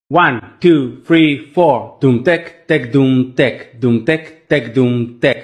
One, two, three, four. Doom tech, tech, doom tech, doom tech, tech, doom tech.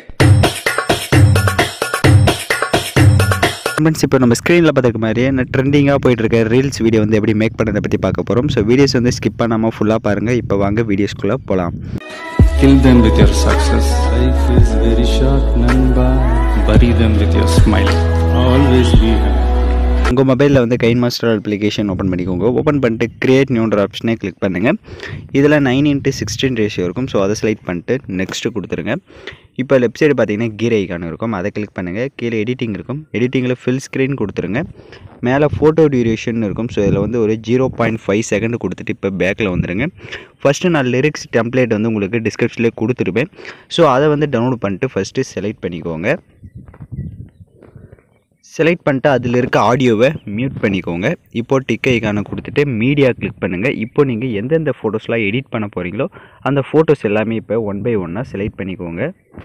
Friends இப்போ நம்ம ஸ்க்ரீனில் பார்த்துருக்க மாதிரியே நான் ட்ரெண்டிங்காக போயிட்டு இருக்க ரீல்ஸ் வீடியோ வந்து எப்படி மேக் பண்ணுறதை பற்றி பார்க்க போகிறோம் ஸோ வீடியோஸ் வந்து ஸ்கிப் பண்ணாமல் ஃபுல்லாக பாருங்கள் இப்போ வாங்க வீடியோஸ்குள்ளே போகலாம் Kill them with your success. Life is very short, Namba. Bury them with your smile. Always be happy. உங்கள் மொபைலில் வந்து கைன் மாஸ்டர் அப்ளிகேஷன் ஓப்பன் பண்ணிக்கோங்க ஓப்பன் பண்ணிட்டு கிரியேட் நியூன்ற ஆப்ஷனே கிளிக் பண்ணுங்கள் இதில் நைன் இன்ட்டு சிக்ஸ்டீன் ரேஷியோ இருக்கும் ஸோ அதை செலக்ட் பண்ணிட்டு நெக்ஸ்ட்டு கொடுத்துருங்க இப்போ லெஃப்ட் சைடு பார்த்தீங்கன்னா கீர் ஐக்கான் இருக்கும் அதை கிளிக் பண்ணுங்கள் கீழே எடிட்டிங் இருக்கும் எடிட்டிங்கில் ஃபில் ஸ்க்ரீன் கொடுத்துருங்க மேலே ஃபோட்டோ டியூரேஷன் இருக்கும் ஸோ இதில் வந்து ஒரு ஜீரோ பாயிண்ட் ஃபைவ் செகண்ட் கொடுத்துட்டு இப்போ பேக்கில் வந்துடுங்க ஃபஸ்ட்டு நான் லிரிக்ஸ் டெம்ப்ளேட் வந்து உங்களுக்கு டிஸ்கிரிப்ஷன்லேயே கொடுத்துருப்பேன் ஸோ அதை வந்து டவுன்லோட் பண்ணிட்டு ஃபஸ்ட்டு செலக்ட் பண்ணிக்கோங்க செலக்ட் பண்ணிட்டு அதில் இருக்க ஆடியோவை மியூட் பண்ணிக்கோங்க இப்போ டிக் ஐக்கானை கொடுத்துட்டு மீடியா கிளிக் பண்ணுங்கள் இப்போ நீங்கள் எந்தெந்த ஃபோட்டோஸ்லாம் எடிட் பண்ண போகிறீங்களோ அந்த ஃபோட்டோஸ் எல்லாமே இப்போ ஒன் பை ஒன்னாக செலக்ட் பண்ணிக்கோங்க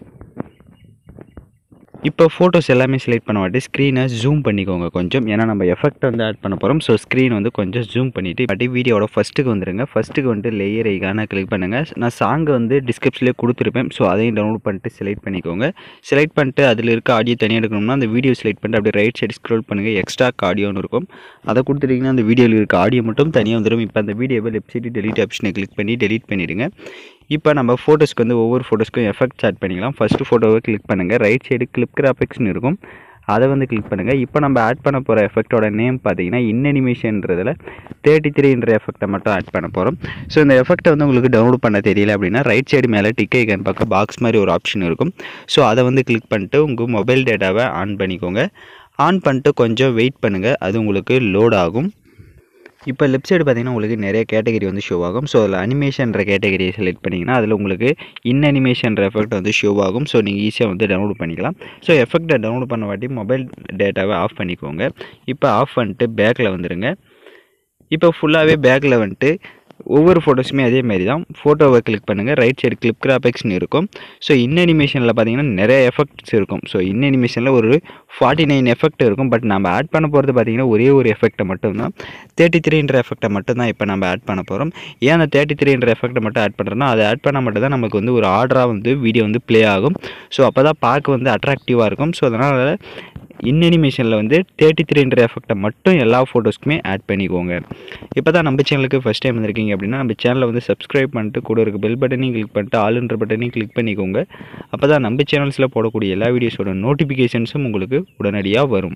இப்போ ஃபோட்டோஸ் எல்லாமே செலக்ட் பண்ண வாட்டி ஸ்க்ரீனை ஜூம் பண்ணிக்கோங்க கொஞ்சம் ஏன்னா நம்ம எஃபெக்ட் வந்து ஆட் பண்ண போகிறோம் ஸோ ஸ்க்ரீன் வந்து கொஞ்சம் ஜூம் பண்ணிவிட்டு பாட்டி வீடியோட ஃபஸ்ட்டுக்கு வந்துருங்க ஃபஸ்ட்டுக்கு வந்துட்டு லேயர் ஐக்கான கிளிக் பண்ணுங்கள் நான் சாங்கை வந்து டிஸ்கிரிப்ஷன்லேயே கொடுத்துருப்பேன் ஸோ அதையும் டவுன்லோட் பண்ணிட்டு செலக்ட் பண்ணிக்கோங்க செலக்ட் பண்ணிட்டு அதில் இருக்க ஆடியோ தனியாக எடுக்கணும்னா அந்த வீடியோ செலக்ட் பண்ணிட்டு அப்படியே ரைட் சைடு ஸ்க்ரோல் பண்ணுங்கள் எக்ஸ்ட்ரா ஆடியோன்னு இருக்கும் அதை கொடுத்துட்டிங்கன்னா அந்த வீடியோவில் இருக்க ஆடியோ மட்டும் தனியாக வந்துடும் இப்போ அந்த வீடியோவை லெஃப்ட் சைடு டெலிட் ஆப்ஷனை கிளிக் பண்ணி டெலிட் பண்ணிவிடுங்க இப்போ நம்ம ஃபோட்டோஸ்க்கு வந்து ஒவ்வொரு ஃபோட்டோஸ்க்கும் எஃபெக்ட் ஆட் பண்ணிக்கலாம் ஃபஸ்ட்டு ஃபோட்டோவை கிளிக் பண்ணுங்கள் ரைட் சைடு கிளிப் கிராஃபிக்ஸ்னு இருக்கும் அதை வந்து கிளிக் பண்ணுங்கள் இப்போ நம்ம ஆட் பண்ண போகிற எஃபெக்ட்டோட நேம் பார்த்தீங்கன்னா இன்னனிமேஷன்றதில் தேர்ட்டி த்ரீன்ற எஃபெக்ட்டை மட்டும் ஆட் பண்ண போகிறோம் ஸோ இந்த எஃபெக்ட்டை வந்து உங்களுக்கு டவுன்லோட் பண்ண தெரியல அப்படின்னா ரைட் சைடு மேலே டிக் ஐக்கன் பக்கம் பாக்ஸ் மாதிரி ஒரு ஆப்ஷன் இருக்கும் ஸோ அதை வந்து கிளிக் பண்ணிட்டு உங்கள் மொபைல் டேட்டாவை ஆன் பண்ணிக்கோங்க ஆன் பண்ணிட்டு கொஞ்சம் வெயிட் பண்ணுங்கள் அது உங்களுக்கு லோட் ஆகும் இப்போ லெஃப்ட் சைடு பார்த்தீங்கன்னா உங்களுக்கு நிறைய கேட்டகரி வந்து ஷோ ஆகும் ஸோ அதில் அனிமேஷன்ற கேட்டகரியை செலக்ட் பண்ணிங்கன்னா அதில் உங்களுக்கு இன் அனிமேஷன்ற எஃபெக்ட் வந்து ஷோ ஆகும் ஸோ நீங்கள் ஈஸியாக வந்து டவுன்லோட் பண்ணிக்கலாம் ஸோ எஃபெக்ட்டை டவுன்லோட் பண்ண வாட்டி மொபைல் டேட்டாவை ஆஃப் பண்ணிக்கோங்க இப்போ ஆஃப் பண்ணிட்டு பேக்கில் வந்துடுங்க இப்போ ஃபுல்லாகவே பேக்கில் வந்துட்டு ஒவ்வொரு ஃபோட்டோஸுமே அதே மாதிரி தான் ஃபோட்டோவை கிளிக் பண்ணுங்கள் ரைட் சைடு கிளிப் கிராபிக்ஸ்னு இருக்கும் ஸோ இன் அனிமேஷனில் பார்த்தீங்கன்னா நிறைய எஃபெக்ட்ஸ் இருக்கும் ஸோ இன் அனிமேஷனில் ஒரு ஃபார்ட்டி நைன் எஃபெக்ட் இருக்கும் பட் நம்ம ஆட் பண்ண போகிறது பார்த்தீங்கன்னா ஒரே ஒரு எஃபெக்ட்டை மட்டும்தான் தேர்ட்டி த்ரீன்ற எஃபெக்ட்டை மட்டும் தான் இப்போ நம்ம ஆட் பண்ண போகிறோம் ஏன் அந்த தேர்ட்டி த்ரீன்ற எஃபெக்ட்டை மட்டும் ஆட் பண்ணுறோன்னா அதை ஆட் பண்ணால் மட்டும் தான் நமக்கு வந்து ஒரு ஆர்டராக வந்து வீடியோ வந்து ப்ளே ஆகும் ஸோ அப்போ தான் பார்க்க வந்து அட்ராக்டிவாக இருக்கும் ஸோ அதனால் இன் அனிமேஷனில் வந்து தேர்ட்டி த்ரீன்ற எஃபெக்ட்டை மட்டும் எல்லா ஃபோட்டோஸ்க்குமே ஆட் பண்ணிக்கோங்க இப்போ தான் நம்ம சேனலுக்கு ஃபஸ்ட் டைம் வந்திருக்கீங்க அப்படின்னா நம்ம சேனலை வந்து சப்ஸ்கிரைப் பண்ணிட்டு கூட இருக்க பெல் பட்டனையும் கிளிக் பண்ணிட்டு ஆளுன்ற பட்டனையும் கிளிக் பண்ணிக்கோங்க அப்போ தான் நம்ம சேனல்ஸில் போடக்கூடிய எல்லா வீடியோஸோட நோட்டிஃபிகேஷன்ஸும் உங்களுக்கு உடனடியாக வரும்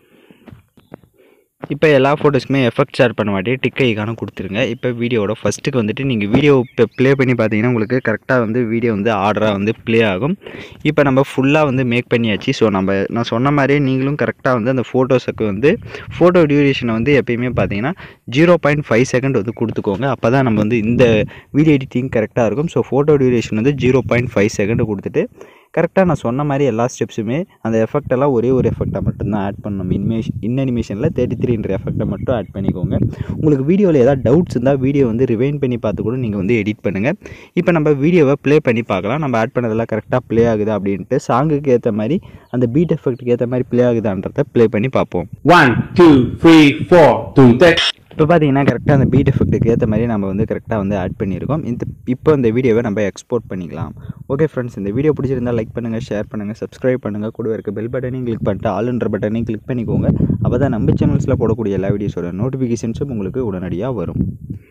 இப்போ எல்லா ஃபோட்டோஸ்க்குமே எஃபெக்ட் ஷேர் பண்ண மாட்டே டிக் ஐக்கான கொடுத்துருங்க இப்போ வீடியோட ஃபஸ்ட்டுக்கு வந்துட்டு நீங்கள் வீடியோ இப்போ ப்ளே பண்ணி பார்த்தீங்கன்னா உங்களுக்கு கரெக்டாக வந்து வீடியோ வந்து ஆர்டராக வந்து ப்ளே ஆகும் இப்போ நம்ம ஃபுல்லாக வந்து மேக் பண்ணியாச்சு ஸோ நம்ம நான் சொன்ன மாதிரியே நீங்களும் கரெக்டாக வந்து அந்த ஃபோட்டோஸுக்கு வந்து ஃபோட்டோ டியூரேஷனை வந்து எப்பயுமே பார்த்தீங்கன்னா ஜீரோ பாயிண்ட் ஃபைவ் செகண்ட் வந்து கொடுத்துக்கோங்க அப்போ தான் நம்ம வந்து இந்த வீடியோ எடிட்டிங் கரெக்டாக இருக்கும் ஸோ ஃபோட்டோ டியூரேஷன் வந்து ஜீரோ பாயிண்ட் ஃபைவ் செகண்ட் கொடுத்துட்டு கரெக்டாக நான் சொன்ன மாதிரி எல்லா ஸ்டெப்ஸுமே அந்த எஃபெக்ட் எல்லாம் ஒரே ஒரு எஃபெக்டை மட்டும்தான் ஆட் பண்ணணும் இன்மேஷன் இன் அனிமேஷனில் தேர்ட்டி த்ரீன்ற எஃபெக்ட்டை மட்டும் ஆட் பண்ணிக்கோங்க உங்களுக்கு வீடியோவில் ஏதாவது டவுட்ஸ் இருந்தால் வீடியோ வந்து ரிவைன் பண்ணி பார்த்து கூட நீங்கள் வந்து எடிட் பண்ணுங்கள் இப்போ நம்ம வீடியோவை ப்ளே பண்ணி பார்க்கலாம் நம்ம ஆட் பண்ணதெல்லாம் கரெக்டாக ப்ளே ஆகுதா அப்படின்ட்டு சாங்குக்கு ஏற்ற மாதிரி அந்த பீட் எஃபெக்ட்டுக்கு ஏற்ற மாதிரி ப்ளே ஆகுதான்றதை ப்ளே பண்ணி பார்ப்போம் One, two, three, four. Doom tech. இப்போ பார்த்தீங்கன்னா கரெக்டாக அந்த பீட் எஃபெக்ட்டுக்கு ஏற்ற மாதிரி நம்ம வந்து கரெக்டாக வந்து ஆட் பண்ணியிருக்கோம் இந்த இப்போ இந்த வீடியோவை நம்ம எக்ஸ்போர்ட் பண்ணிக்கலாம் ஓகே ஃப்ரெண்ட்ஸ் இந்த வீடியோ பிடிச்சிருந்தா லைக் பண்ணுங்கள் ஷேர் பண்ணுங்கள் சப்ஸ்கிரைப் பண்ணுங்கள் கூட இருக்க பெல் பட்டனையும் கிளிக் பண்ணிட்டு ஆளுன்ற பட்டனையும் கிளிக் பண்ணிக்கோங்க அப்போ தான் நம்ம சேனல்ஸில் போடக்கூடிய எல்லா வீடியோஸோட நோட்டிஃபிகேஷன்ஸும் உங்களுக்கு உடனடியாக வரும்